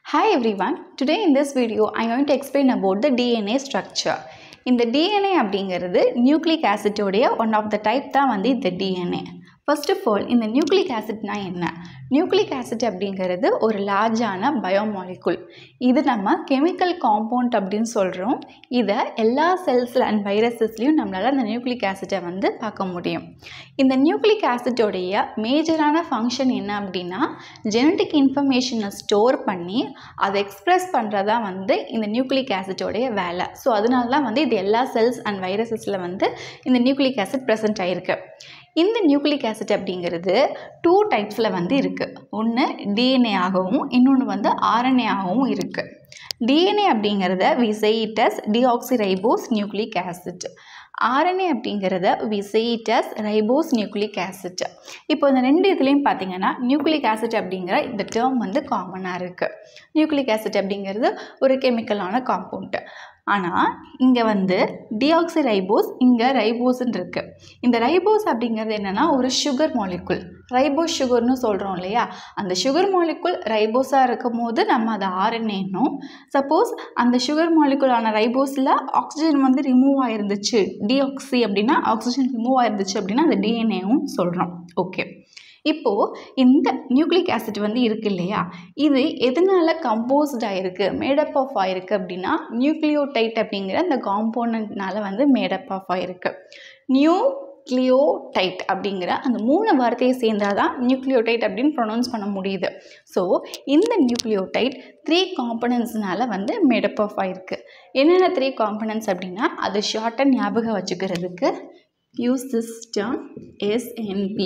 Hi everyone, today in this video I am going to explain about the DNA structure. இந்த DNA அப்படிங்கிறது nucleic ஆசிட்டோடைய one of the type தான் வந்து இந்த DNA. First of all இந்த nucleic ஆசிட்னா என்ன நியூக்ளிக் ஆசிட் அப்படிங்கிறது ஒரு லார்ஜான பயோமாலிகுல் இது நம்ம கெமிக்கல் காம்பவுண்ட் அப்படின்னு சொல்கிறோம் இதை எல்லா செல்ஸில் அண்ட் வைரஸஸ்லையும் நம்மளால் அந்த நியூக்ளிக் ஆசிட்டை வந்து பார்க்க முடியும் இந்த நியூக்ளிக் ஆசிட்டோடைய மேஜரான ஃபங்க்ஷன் என்ன அப்படின்னா ஜெனட்டிக் இன்ஃபர்மேஷனை ஸ்டோர் பண்ணி அதை எக்ஸ்ப்ரெஸ் பண்ணுறதா வந்து இந்த நியூக்ளிக் ஆசிட்டோடைய வேலை ஸோ அதனால தான் வந்து இது எல்லா செல்ஸ் அண்ட் வைரஸஸில் வந்து இந்த நியூக்ளிக் ஆசிட் ப்ரெசென்ட் ஆகிருக்கு இந்த நியூக்ளிக் ஆசிட் அப்படிங்கிறது டூ டைப்ஸில் வந்து இருக்குது ஒன்று டிஎன்ஏ ஆகவும் இன்னொன்று வந்து ஆர்என்ஏ ஆகவும் இருக்குது டிஎன்ஏ அப்படிங்கிறத we say it as deoxyribose nucleic acid RNA அப்படிங்கிறத we say it as ribose nucleic acid இப்போ இந்த ரெண்டு இதுலேயும் பார்த்தீங்கன்னா நியூக்ளிக் ஆசிட் அப்படிங்கிற இந்த டேர்ம் வந்து காமனாக இருக்குது நியூக்ளிக் ஆசிட் அப்படிங்கிறது ஒரு கெமிக்கலான காம்பவுண்ட் ஆனால் இங்கே வந்து டிஆக்சி ரைபோஸ் இங்கே ரைபோஸ்ன்னு இருக்குது இந்த ரைபோஸ் அப்படிங்கிறது என்னென்னா ஒரு சுகர் மாலிகுல் ரைபோஸ் சுகர்னு சொல்கிறோம் இல்லையா அந்த சுகர் மாலிகுல் ரைபோஸாக இருக்கும் போது நம்ம அதை ஆர்என்ஏனும் சப்போஸ் அந்த சுகர் மாலிகுலான ரைபோஸில் ஆக்சிஜன் வந்து ரிமூவ் ஆயிருந்துச்சு டிஆக்சி அப்படின்னா ஆக்சிஜன் ரிமூவ் ஆயிருந்துச்சு அப்படின்னா அந்த டிஎன்ஏவும் சொல்கிறோம் ஓகே இப்போது இந்த நியூக்ளிக் ஆசிட் வந்து இருக்கு இல்லையா இது எதனால் கம்போஸ்ட் ஆகிருக்கு மேடப் ஆஃப் ஆகிருக்கு அப்படின்னா நியூக்ளியோடைட் அப்படிங்கிற அந்த காம்போனண்ட்னால வந்து மேடப் ஆஃப் ஆகிருக்கு நியூ நியூக்ளியோடைட் அப்படிங்கிற அந்த மூணு வார்த்தையை சேர்ந்தால் தான் நியூக்ளியோடைட் அப்படின்னு ப்ரொனவுன்ஸ் பண்ண முடியுது ஸோ இந்த நியூக்ளியோடைட் த்ரீ காம்பனன்ட்ஸ்னால வந்து மேடப் ஆஃப் ஆகிருக்கு என்னென்ன த்ரீ காம்பனன்ட்ஸ் அப்படின்னா அது ஷார்ட்டாக ஞாபகம் வச்சுக்கிறதுக்கு use this term SNP.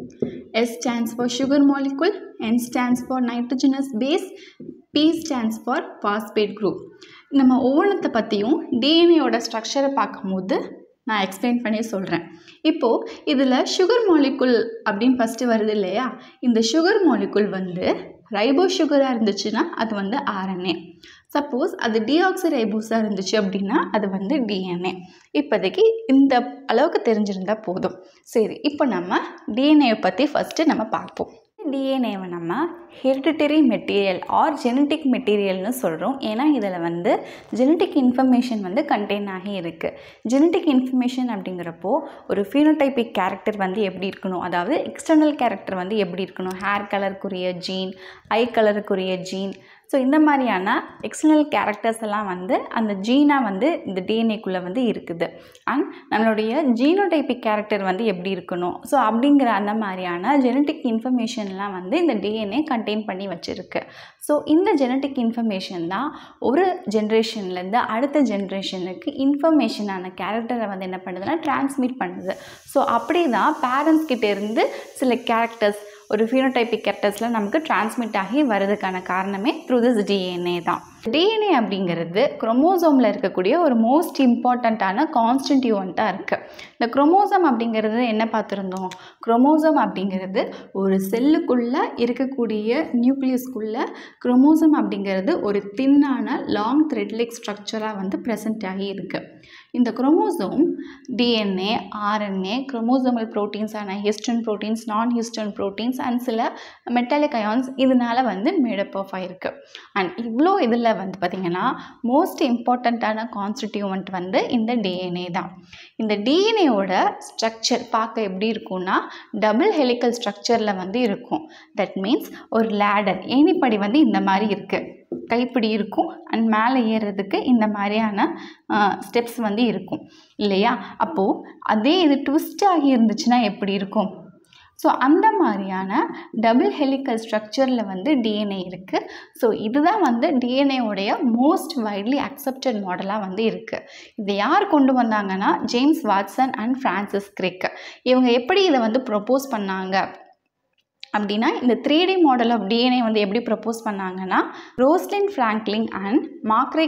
S stands for sugar molecule, N stands for nitrogenous base, P stands for phosphate group. நம்ம ஒவ்வொன்றத்தை பற்றியும் டிஎன்ஏயோட ஸ்ட்ரக்சரை பார்க்கும்போது நான் எக்ஸ்பிளைன் பண்ணி சொல்கிறேன் இப்போது இதில் சுகர் மாலிகுல் அப்படின்னு ஃபஸ்ட்டு வருது இல்லையா இந்த சுகர் மாலிகுல் வந்து ரைபோ சுகராக இருந்துச்சுன்னா அது வந்து ஆர்என்ஏ சப்போஸ் அது டிஆக்சி ரைபோஸாக இருந்துச்சு அப்படின்னா அது வந்து டிஎன்ஏ இப்போதைக்கு இந்த அளவுக்கு தெரிஞ்சிருந்தால் போதும் சரி இப்போ நம்ம டிஎன்ஏவை பற்றி ஃபஸ்ட்டு நம்ம பார்ப்போம் டிஎன்ஏவை நம்ம ஹெரிடிட்டரி மெட்டீரியல் ஆர் ஜெனட்டிக் மெட்டீரியல்னு சொல்கிறோம் ஏன்னா இதில் வந்து ஜெனட்டிக் இன்ஃபர்மேஷன் வந்து கண்டெயின் ஆகி இருக்குது ஜெனட்டிக் இன்ஃபர்மேஷன் அப்படிங்கிறப்போ ஒரு ஃபீனோடைபிக் கேரக்டர் வந்து எப்படி இருக்கணும் அதாவது எக்ஸ்டர்னல் கேரக்டர் வந்து எப்படி இருக்கணும் ஹேர் கலருக்குரிய ஜீன் ஐ கலருக்குரிய ஜீன் ஸோ இந்த மாதிரியான எக்ஸ்டர்னல் கேரக்டர்ஸ் எல்லாம் வந்து அந்த ஜீனாக வந்து இந்த டிஎன்ஏக்குள்ளே வந்து இருக்குது அண்ட் நம்மளுடைய ஜீனோடைபிக் கேரக்டர் வந்து எப்படி இருக்கணும் ஸோ அப்படிங்கிற அந்த மாதிரியான ஜெனட்டிக் இன்ஃபர்மேஷன்லாம் வந்து இந்த டிஎன்ஏ கண்டெயின் பண்ணி வச்சுருக்கு ஸோ இந்த ஜெனட்டிக் இன்ஃபர்மேஷன் தான் ஒரு ஜென்ரேஷன்லேருந்து அடுத்த ஜென்ரேஷனுக்கு இன்ஃபர்மேஷனான கேரக்டரை வந்து என்ன பண்ணுதுன்னா டிரான்ஸ்மிட் பண்ணுது ஸோ அப்படி தான் பேரண்ட்ஸ் கிட்டேருந்து சில கேரக்டர்ஸ் ஒரு ஃபினோடைபிக் கேரக்டர்ஸில் நமக்கு டிரான்ஸ்மிட் ஆகி வரதுக்கான காரணமே த்ரூ திஸ் டிஎன்ஏ தான் டிஎன்ஏ அப்படிங்கிறது குரோமோசோமில் இருக்கக்கூடிய ஒரு மோஸ்ட் இம்பார்ட்டண்ட்டான கான்ஸ்டிடியூவண்ட்டாக இருக்குது இந்த குரோமோசோம் அப்படிங்கிறது என்ன பார்த்துருந்தோம் குரோமோசோம் அப்படிங்கிறது ஒரு செல்லுக்குள்ளே இருக்கக்கூடிய நியூக்ளியஸ்குள்ளே குரோமோசோம் அப்படிங்கிறது ஒரு தின்னான லாங் த்ரெட்லிக் ஸ்ட்ரக்சராக வந்து ப்ரெசென்ட் ஆகி இருக்குது இந்த குரோமோசோம் டிஎன்ஏ ஆர்என்ஏ குரோமோசோமல் ப்ரோட்டீன்ஸான histone proteins non histone proteins and சில மெட்டாலிக் அயான்ஸ் இதனால் வந்து மேடப் ஆஃப் ஆகிருக்கு அண்ட் இவ்வளோ இதில் வந்து பார்த்திங்கன்னா மோஸ்ட் இம்பார்ட்டண்ட்டான கான்ஸ்டிடியூவன்ட் வந்து இந்த டிஎன்ஏ தான் இந்த டிஎன்ஏவோட ஸ்ட்ரக்சர் பார்க்க எப்படி இருக்கும்னா டபுள் ஹெலிக்கல் ஸ்ட்ரக்சரில் வந்து இருக்கும் தட் மீன்ஸ் ஒரு லேடர் ஏணிப்படி வந்து இந்த மாதிரி இருக்குது கைப்பிடி இருக்கும் அண்ட் மேலே ஏறுறதுக்கு இந்த மாதிரியான ஸ்டெப்ஸ் வந்து இருக்கும் இல்லையா அப்போது அதே இது ட்விஸ்ட் ஆகி இருந்துச்சுன்னா எப்படி இருக்கும் ஸோ அந்த மாதிரியான டபுள் ஹெலிக்கல் ஸ்ட்ரக்சரில் வந்து டிஎன்ஏ இருக்குது ஸோ இதுதான் வந்து டிஎன்ஏவுடைய மோஸ்ட் வைட்லி அக்செப்டட் மாடலாக வந்து இருக்குது இதை யார் கொண்டு வந்தாங்கன்னா James Watson and Francis Crick இவங்க எப்படி இதை வந்து ப்ரொப்போஸ் பண்ணாங்க அப்படின்னா இந்த three D model of DNA வந்து எப்படி ப்ரப்போஸ் பண்ணாங்கன்னா ரோஸ்லின் ஃப்ராங்க்லிங் அண்ட் மார்க்ரிக்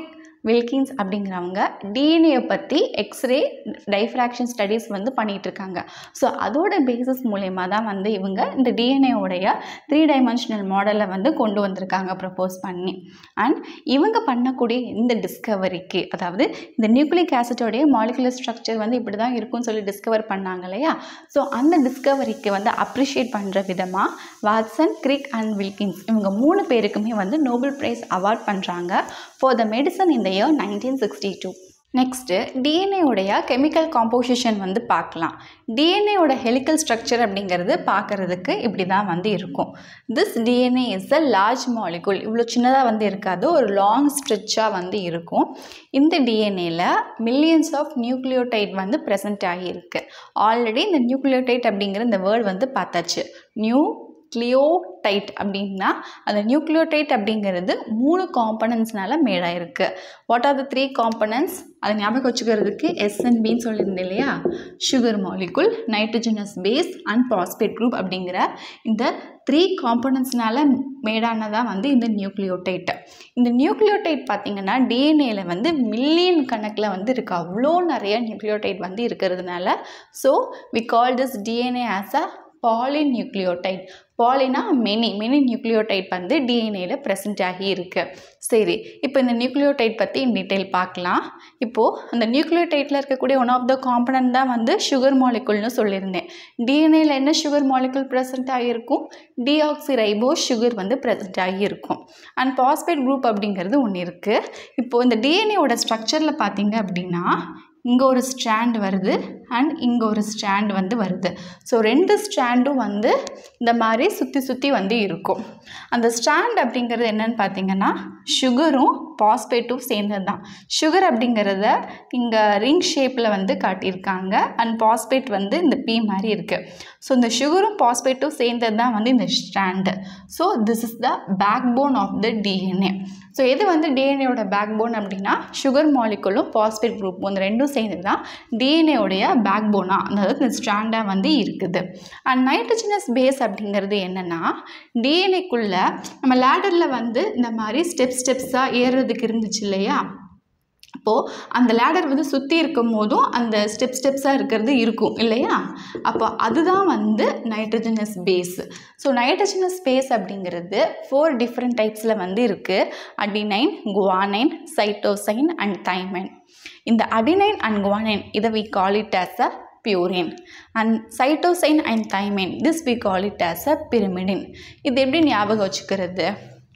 வில்கின்ஸ் அப்படிங்கிறவங்க டிஎன்ஏ பற்றி எக்ஸ்ரே டைஃப்ராக்ஷன் ஸ்டடீஸ் வந்து பண்ணிகிட்டு இருக்காங்க ஸோ அதோட பேசிஸ் மூலயமா தான் வந்து இவங்க இந்த டிஎன்ஏவுடைய த்ரீ டைமென்ஷனல் மாடலை வந்து கொண்டு வந்திருக்காங்க ப்ரப்போஸ் பண்ணி அண்ட் இவங்க பண்ணக்கூடிய இந்த டிஸ்கவரிக்கு அதாவது இந்த நியூக்ளிக் ஆசிட்டோடைய மாலிகுலர் ஸ்ட்ரக்சர் வந்து இப்படி தான் இருக்கும்னு சொல்லி டிஸ்கவர் பண்ணாங்க இல்லையா ஸோ அந்த டிஸ்கவரிக்கு வந்து அப்ரிஷியேட் பண்ணுற விதமாக வாட்சன் கிரிக் அண்ட் வில்கின்ஸ் இவங்க மூணு பேருக்குமே வந்து நோபல் ப்ரைஸ் அவார்ட் பண்ணுறாங்க ஃபார் த மெடிசன் இந்த year nineteen sixty two next டிஎன்ஏவுடைய கெமிக்கல் காம்போசிஷன் வந்து பார்க்கலாம் டிஎன்ஏவோட ஹெலிக்கல் ஸ்ட்ரக்சர் அப்படிங்கிறது பார்க்குறதுக்கு இப்படி தான் வந்து இருக்கும் this DNA is a large molecule இவ்வளோ சின்னதாக வந்து இருக்காது ஒரு லாங் ஸ்ட்ரெச்சாக வந்து இருக்கும் இந்த டிஎன்ஏல மில்லியன்ஸ் ஆஃப் நியூக்ளியோடைட் வந்து ப்ரெசென்ட் ஆகியிருக்கு ஆல்ரெடி இந்த நியூக்ளியோடைட் அப்படிங்கிற இந்த வேர்ட் வந்து பார்த்தாச்சு நியூ கிளியோடைட் அப்படின்னா அந்த நியூக்ளியோடைட் அப்படிங்கிறது மூணு காம்பனன்ட்ஸ்னால மேடாயிருக்கு what are the three components அதை ஞாபகம் வச்சுக்கிறதுக்கு எஸ்என்பின்னு சொல்லியிருந்தேன் இல்லையா sugar molecule nitrogenous base and phosphate group அப்படிங்கிற இந்த த்ரீ காம்பனன்ட்ஸ்னால மேடானதாக வந்து இந்த நியூக்ளியோடைட் இந்த நியூக்ளியோடைட் பார்த்திங்கன்னா டிஎன்ஏல வந்து மில்லியன் கணக்கில் வந்து இருக்குது அவ்வளோ நிறைய நியூக்ளியோடைட் வந்து இருக்கிறதுனால so we call this DNA as a polynucleotide பாலினா மெனி மெனி நியூக்ளியோடைட் வந்து டிஎன்ஏல ப்ரெசென்ட் ஆகி இருக்கு சரி இப்போ இந்த நியூக்ளியோடைட் பற்றி இன் டீட்டெயில் பார்க்கலாம் இப்போது அந்த நியூக்ளியோடைட்டில் இருக்கக்கூடிய ஒன் ஆஃப் த காம்பனன்ட் தான் வந்து சுகர் மாலிகுல்னு சொல்லியிருந்தேன் டிஎன்ஏல என்ன சுகர் மாலிகுல் ப்ரெசென்ட் ஆகியிருக்கும் டிஆக்சி ரைபோ சுகர் வந்து ப்ரெசென்ட் ஆகியிருக்கும் அண்ட் பாஸ்பேட் குரூப் அப்படிங்கிறது ஒன்று இருக்குது இப்போது இந்த டிஎன்ஏவோட ஸ்ட்ரக்சரில் பார்த்தீங்க அப்படின்னா இங்கே ஒரு ஸ்ட்ராண்ட் வருது அண்ட் இங்கே ஒரு ஸ்ட்ராண்ட் வந்து வருது ஸோ ரெண்டு ஸ்ட்ராண்டும் வந்து இந்த மாதிரி சுற்றி சுற்றி வந்து இருக்கும் அந்த ஸ்ட்ராண்ட் அப்படிங்கிறது என்னன்னு பார்த்தீங்கன்னா சுகரும் பாஸ்பேட்டும் சேர்ந்தது தான் சுகர் அப்படிங்கிறத இங்கே ரிங் ஷேப்பில் வந்து காட்டியிருக்காங்க அண்ட் பாஸ்பேட் வந்து இந்த பி மாதிரி இருக்குது ஸோ இந்த சுகரும் பாஸ்பேட்டும் சேர்ந்தது தான் வந்து இந்த strand so this is the backbone of the DNA so எது வந்து டிஎன்ஏவோட பேக் போன் அப்படின்னா சுகர் மாலிகுலும் பாஸ்பேட் குரூப்பும் இந்த ரெண்டும் சேர்ந்து தான் டிஎன்ஏவுடைய பேக் போனாக அதாவது இந்த ஸ்ட்ராண்டாக வந்து இருக்குது அண்ட் நைட்ரஜனஸ் பேஸ் அப்படிங்கிறது என்னென்னா டிஎன்ஏக்குள்ளே நம்ம லேடரில் வந்து இந்த மாதிரி ஸ்டெப் ஸ்டெப்ஸாக ஏறுறதுக்கு இருந்துச்சு இல்லையா அப்போது அந்த லேடர் வந்து சுற்றி இருக்கும் போதும் அந்த ஸ்டெப் ஸ்டெப்ஸாக இருக்கிறது இருக்கும் இல்லையா அப்போ அதுதான் வந்து nitrogenous base so nitrogenous base அப்படிங்கிறது ஃபோர் டிஃப்ரெண்ட் டைப்ஸில் வந்து இருக்குது adenine guanine cytosine and thymine இந்த அடினைன் அண்ட் குவானைன் இதை we call it as a purine and cytosine and thymine this we call it as a pyrimidine இது எப்படி ஞாபகம் வச்சுக்கிறது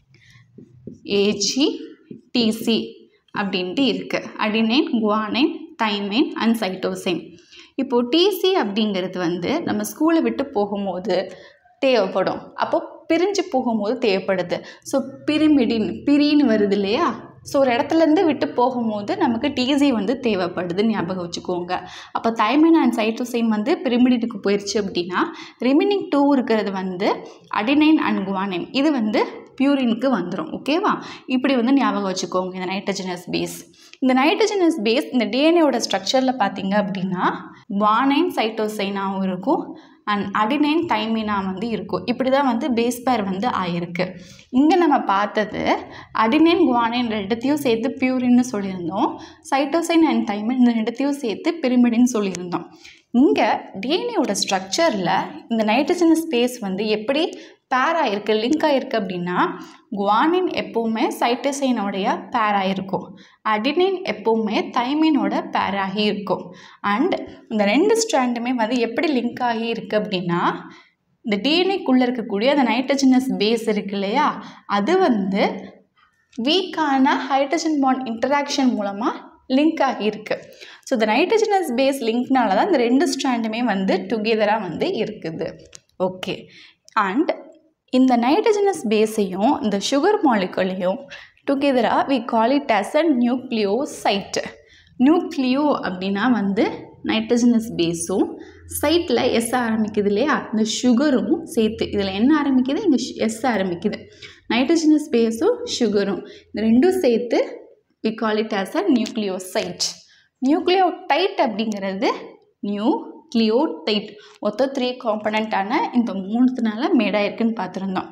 ஏஜி டிசி அப்படின்ட்டு இருக்குது adenine guanine thymine and cytosine இப்போது TC அப்படிங்கிறது வந்து நம்ம ஸ்கூலை விட்டு போகும்போது தேவைப்படும் அப்போ பிரிஞ்சு போகும்போது தேவைப்படுது ஸோ பிரிமிடின் பிரின்னு வருது இல்லையா ஸோ ஒரு இடத்துலேருந்து விட்டு போகும்போது நமக்கு டிசி வந்து தேவைப்படுதுன்னு ஞாபகம் வச்சுக்கோங்க அப்போ தைமைன் அண்ட் சைட்டோசைன் வந்து பிரிமிடினுக்கு போயிடுச்சு அப்படின்னா ரிமைனிங் டூ இருக்கிறது வந்து அடினைன் அண்ட் குவானைன் இது வந்து பியூரினுக்கு வந்துடும் ஓகேவா இப்படி வந்து ஞாபகம் வச்சுக்கோங்க இந்த நைட்ரஜனஸ் பேஸ் இந்த நைட்ரஜனஸ் பேஸ் இந்த டிஎன்ஏவோட ஸ்ட்ரக்சரில் பார்த்தீங்க அப்படின்னா குவானைன் சைட்டோசைனாகவும் இருக்கும் அண்ட் அடினைன் தைமினா வந்து இருக்கும் இப்படி தான் வந்து பேஸ் பேர் வந்து ஆயிருக்கு இங்கே நம்ம பார்த்தது அடினைன் குவானைன் ரெண்டுத்தையும் சேர்த்து பியூரின்னு சொல்லியிருந்தோம் சைட்டோசைன் அண்ட் தைமின் இந்த ரெண்டுத்தையும் சேர்த்து பிரிமிடின்னு சொல்லியிருந்தோம் இங்கே டிஎன்ஏவோட ஸ்ட்ரக்சரில் இந்த நைட்ரஜன் ஸ்பேஸ் வந்து எப்படி பேர் ஆயிருக்கு லிங்க் ஆயிருக்கு அப்படின்னா குவானின் எப்போவுமே சைட்டோசைனோடைய பேர் ஆகிருக்கும் அடினின் எப்போவுமே தைமினோட பேர் ஆகி இருக்கும் அண்ட் இந்த ரெண்டு ஸ்ட்ராண்டுமே வந்து எப்படி லிங்க் ஆகி இருக்கு அப்படின்னா இந்த டிஎன்ஏக்குள்ளே இருக்கக்கூடிய அந்த நைட்ரஜனஸ் பேஸ் இருக்கு இல்லையா அது வந்து வீக்கான ஹைட்ரஜன் பாண்ட் இன்டராக்ஷன் மூலமாக லிங்க் ஆகியிருக்கு ஸோ இந்த நைட்ரஜனஸ் பேஸ் லிங்க்னால தான் இந்த ரெண்டு ஸ்ட்ராண்டுமே வந்து டுகெதராக வந்து இருக்குது ஓகே அண்ட் இந்த நைட்ரஜனஸ் பேஸையும் இந்த சுகர் மாலிகுலையும் டுகெதராக we call it as a nucleoside nucleo அப்படின்னா வந்து நைட்ரஜனஸ் பேஸும் சைட்டில் எஸ் ஆரம்பிக்குது இல்லையா இந்த சுகரும் சேர்த்து இதில் என்ன ஆரம்பிக்குது இங்கே எஸ் ஆரம்பிக்குது நைட்ரஜனஸ் பேஸும் சுகரும் இந்த ரெண்டும் சேர்த்து we call it as a nucleoside nucleotide அப்படிங்கிறது நியூ கிளியோடைட் மொத்தம் த்ரீ காம்பனண்ட்டான இந்த மூணுத்தினால மேடாக இருக்குன்னு பார்த்துருந்தோம்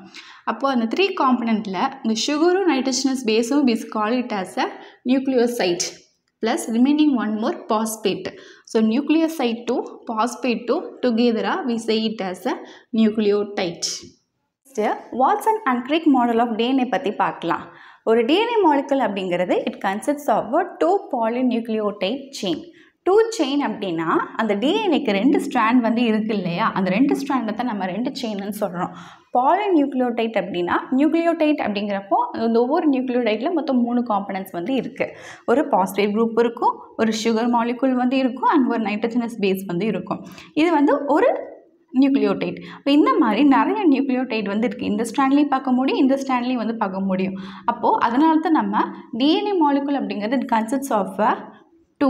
அப்போது அந்த த்ரீ காம்பனண்ட்டில் இந்த சுகரும் நைட்ரஜனஸ் பேஸும் is call it as a nucleoside plus remaining one more phosphate. So nucleoside to phosphate to together we say it as a nucleotide. Next, Watson and Crick model of DNA பற்றி பார்க்கலாம் ஒரு DNA molecule அப்படிங்கிறது it consist of a two polynucleotide chain two chain அப்படின்னா அந்த டிஎன்ஏக்கு ரெண்டு strand வந்து இருக்கு இல்லையா அந்த ரெண்டு ஸ்ட்ராண்டை தான் நம்ம ரெண்டு செயின்னு சொல்கிறோம் பாலிநியூக்ளியோடைட் அப்படின்னா நியூக்ளியோடைட் அப்படிங்கிறப்போ அந்த ஒவ்வொரு நியூக்ளியோடைட்டில் மொத்தம் மூணு காம்பனன்ட்ஸ் வந்து இருக்குது ஒரு பாஸ்பேட் குரூப் இருக்கும் ஒரு சுகர் மாலிகுல் வந்து இருக்கும் அண்ட் ஒரு நைட்ரஜனஸ் பேஸ் வந்து இருக்கும் இது வந்து ஒரு நியூக்ளியோடைட் இப்போ இந்த மாதிரி நிறைய நியூக்ளியோடைட் வந்து இருக்குது இந்த ஸ்டாண்ட்லேயும் பார்க்க முடியும் இந்த ஸ்டாண்ட்லேயும் வந்து பார்க்க முடியும் அப்போது அதனால தான் நம்ம டிஎன்ஏ மாலிகுல் அப்படிங்கிறது it consist of a two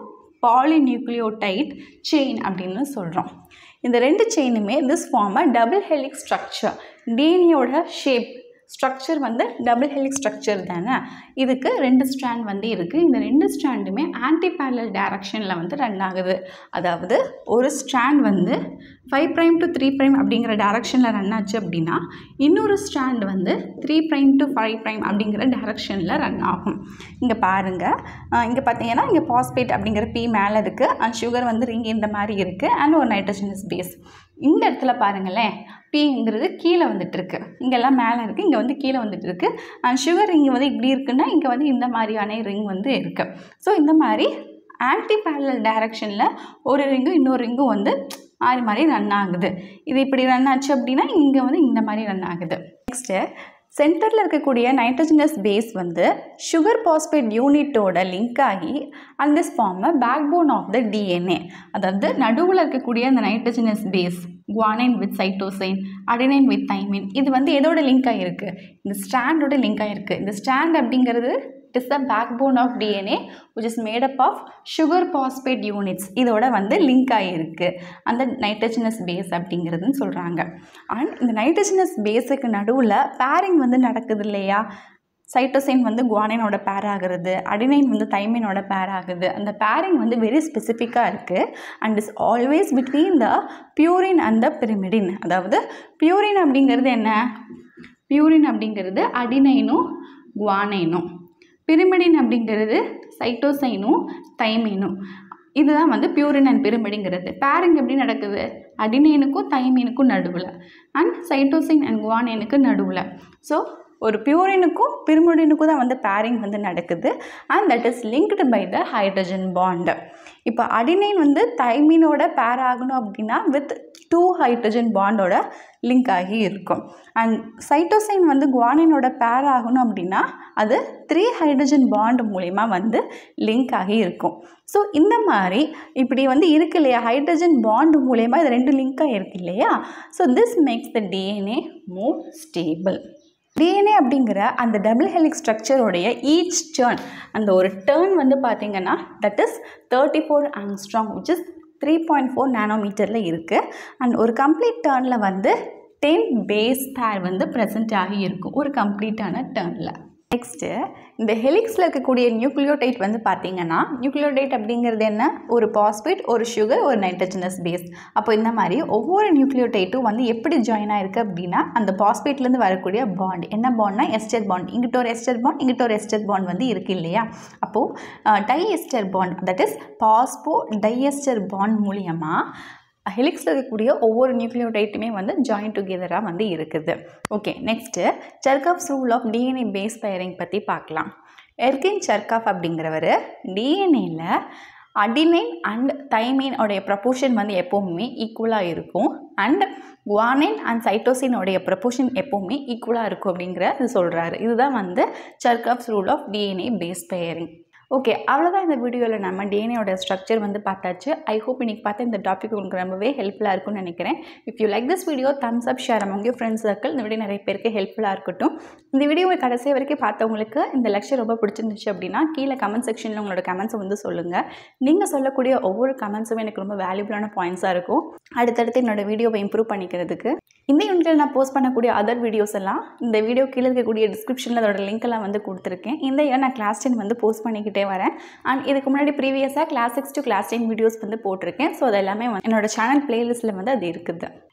polynucleotide chain அப்படின்னு சொல்கிறோம் இந்த ரெண்டு செயினுமே this form a double helix structure டிஎன்ஏயோட ஷேப் ஸ்ட்ரக்சர் வந்து டபுள் ஹெலிக் ஸ்ட்ரக்சர் தானே இதுக்கு ரெண்டு ஸ்ட்ராண்ட் வந்து இருக்குது இந்த ரெண்டு ஸ்ட்ராண்டுமே ஆன்டி பேரலல் டைரக்ஷனில் வந்து ரன் ஆகுது அதாவது ஒரு ஸ்ட்ராண்ட் வந்து five prime to three prime அப்படிங்கிற டைரக்ஷனில் ரன் ஆச்சு அப்படின்னா இன்னொரு ஸ்ட்ராண்ட் வந்து three prime to five prime அப்படிங்கிற டைரக்ஷனில் ரன் ஆகும் இங்கே பாருங்கள் இங்கே பார்த்தீங்கன்னா இங்கே பாஸ்பேட் அப்படிங்கிற பி மேலே இருக்குது அண்ட் சுகர் வந்து ரிங் இந்த மாதிரி இருக்குது அண்ட் ஒரு நைட்ரஜனஸ் பேஸ் இந்த இடத்துல பாருங்களேன் பிங்கிறது கீழே வந்துட்டு இருக்கு இங்கெல்லாம் மேலே இருக்குது இங்கே வந்து கீழே வந்துட்டு இருக்கு அண்ட் சுகர் ரிங் வந்து இப்படி இருக்குன்னா இங்கே வந்து இந்த மாதிரியான ரிங் வந்து இருக்குது ஸோ இந்த மாதிரி ஆன்டி பேரலல் டைரக்ஷனில் ஒரு ரிங்கும் இன்னொரு ரிங்கும் வந்து மாறி மாறி ரன் ஆகுது இது இப்படி ரன் ஆச்சு அப்படின்னா இங்கே வந்து இந்த மாதிரி ரன் ஆகுது நெக்ஸ்ட்டு சென்டரில் இருக்கக்கூடிய நைட்ரஜனஸ் பேஸ் வந்து சுகர் பாஸ்பேட் யூனிட்டோட லிங்க் ஆகி and this form a backbone of the DNA அதாவது நடுவில் இருக்கக்கூடிய அந்த nitrogenous base guanine with cytosine adenine with thymine இது வந்து எதோட லிங்க் ஆகிருக்கு இந்த ஸ்டாண்டோட லிங்க் ஆகிருக்கு இந்த ஸ்டாண்ட் அப்படிங்கிறது it is the backbone of DNA which is made up of sugar phosphate units இதோட வந்து லிங்க் ஆகிருக்கு அந்த நைட்ரஜனஸ் பேஸ் அப்படிங்கிறதுன்னு சொல்கிறாங்க அண்ட் இந்த நைட்ரஜனஸ் பேஸுக்கு நடுவில் பேரிங் வந்து நடக்குது இல்லையா சைட்டோசைன் வந்து குவானைனோட பேர் ஆகுறது அடினைன் வந்து தைமினோட பேர் ஆகுது அந்த பேரிங் வந்து வெரி ஸ்பெசிஃபிக்காக இருக்குது and is always between the purine and the pyrimidine அதாவது பியூரின் அப்படிங்கிறது என்ன பியூரின் அப்படிங்கிறது அடினைனும் குவானைனும் பிரிமிடின் அப்படிங்கிறது சைட்டோசைனும் தைமீனும் இதுதான் வந்து பியூரின் அண்ட் பிரிமிடிங்கிறது பேரிங் எப்படி நடக்குது அடினைனுக்கும் தைமீனுக்கும் நடுவில் அண்ட் சைட்டோசைன் அண்ட் குவானைனுக்கு நடுவில் ஸோ ஒரு பியூரினுக்கும் பிரிமிடினுக்கும் தான் வந்து பேரிங் வந்து நடக்குது and that is linked by the hydrogen bond இப்போ அடினைன் வந்து தைமீனோட பேர் ஆகணும் அப்படின்னா வித் டூ ஹைட்ரஜன் பாண்டோட லிங்க் ஆகி இருக்கும் அண்ட் சைட்டோசைன் வந்து குவானினோட பேர் ஆகணும் அப்படின்னா அது த்ரீ ஹைட்ரஜன் பாண்ட் மூலிமா வந்து லிங்க் ஆகி இருக்கும் ஸோ இந்த மாதிரி இப்படி வந்து இருக்கு இல்லையா ஹைட்ரஜன் பாண்ட் மூலயமா இது ரெண்டு லிங்க் ஆகிருக்கு இல்லையா so this makes the DNA more stable DNA அப்படிங்கிற அந்த டபுள் ஹெலிக் ஸ்ட்ரக்சரோடைய ஈச் டேர்ன் அந்த ஒரு டேர்ன் வந்து பார்த்திங்கன்னா that is thirty four angstrom which is three point four நேனோமீட்டரில் இருக்குது அண்ட் ஒரு கம்ப்ளீட் டேர்னில் வந்து டென் பேஸ் பேர் வந்து ப்ரெசென்ட் ஆகி இருக்கும் ஒரு கம்ப்ளீட்டான டேர்னில் நெக்ஸ்ட்டு இந்த ஹெலிக்ஸில் இருக்கக்கூடிய நியூக்ளியோடைட் வந்து பார்த்தீங்கன்னா நியூக்ளியோடைட் அப்படிங்கிறது என்ன ஒரு பாஸ்பேட் ஒரு சுகர் ஒரு நைட்ரஜனஸ் பேஸ் அப்போ இந்த மாதிரி ஒவ்வொரு நியூக்ளியோடைட்டும் வந்து எப்படி ஜாயின் ஆயிருக்கு அப்படின்னா அந்த பாஸ்பேட்லேருந்து வரக்கூடிய பாண்ட் என்ன பாண்ட்னா எஸ்டர் பாண்ட் இங்கிட்ட ஒரு எஸ்டர் பாண்ட் இங்கிட்ட ஒரு எஸ்டர் பாண்ட் வந்து இருக்குது இல்லையா அப்போது diester bond that is phosphodiester bond மூலியமாக ஹெலிக்ஸில் இருக்கக்கூடிய ஒவ்வொரு நியூக்ளியோடைட்டுமே வந்து ஜாயின் டுகெதராக வந்து இருக்குது okay next Chargaff's rule of DNA base pairing பற்றி பார்க்கலாம் எர்கின் சர்காஃப் அப்படிங்கிறவர் டிஎன்ஏல அடினைன் அண்ட் தைமைன் உடைய ப்ரப்போர்ஷன் வந்து எப்போவுமே ஈக்குவலாக இருக்கும் அண்ட் குவானைன் அண்ட் சைட்டோசினோடைய ப்ரப்போர்ஷன் எப்போவுமே ஈக்குவலாக இருக்கும் அப்படிங்கிற இது சொல்கிறாரு இதுதான் வந்து Chargaff's rule of DNA base pairing okay அவ்வளோதான் இந்த வீடியோவில் நம்ம டிஎன்ஏயோட ஸ்ட்ரக்சர் வந்து பார்த்தாச்சு ஐ ஹோப் இன்றைக்கி பார்த்து இந்த டாபிக் உங்களுக்கு ரொம்பவே ஹெல்ப்ஃபுல்லாக இருக்கும்னு நினைக்கிறேன் if you like this video thumbs up share அமௌங்க ஃப்ரெண்ட்ஸ் சர்க்கிள் இந்த வீடியோ நிறைய பேருக்கு ஹெல்ப்ஃபுல்லாக இருக்கட்டும் இந்த வீடியோவை கடைசி வரைக்கும் பார்த்தவங்களுக்கு இந்த லெக்சர் ரொம்ப பிடிச்சிருந்துச்சு அப்படின்னா கீழே கமெண்ட் செக்ஷனில் உங்களோட கமெண்ட்ஸை வந்து சொல்லுங்கள் நீங்கள் சொல்லக்கூடிய ஒவ்வொரு கமெண்ட்ஸும் எனக்கு ரொம்ப வேல்யூபிளான பாயிண்ட்ஸாக இருக்கும் அடுத்தடுத்து என்னோட வீடியோவை இம்ப்ரூவ் பண்ணிக்கிறதுக்கு இந்த யூனிட்டில் நான் போஸ்ட் பண்ணக்கூடிய அதர் வீடியோஸ் எல்லாம் இந்த வீடியோ கீழே இருக்கக்கூடிய டிஸ்கிரிப்ஷனில் அதோட லிங்க் எல்லாம் வந்து கொடுத்துருக்கேன் இந்த இயர் நான் கிளாஸ் டென் வந்து போஸ்ட் பண்ணிக்கிட்டே வரேன் அண்ட் இதுக்கு முன்னாடி ப்ரீவியஸாக class six to class ten videos வந்து போட்டிருக்கேன் ஸோ அது எல்லாமே வந்து என்னோட சேனல் பிளேலிஸ்ட்டில் வந்து அது இருக்குது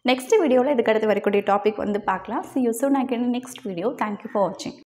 நெக்ஸ்ட் வீடியோவில் இதுக்கு அடுத்து வரக்கூடிய டாபிக் வந்து பார்க்கலாம் see you soon again next video thank you for வாட்சிங்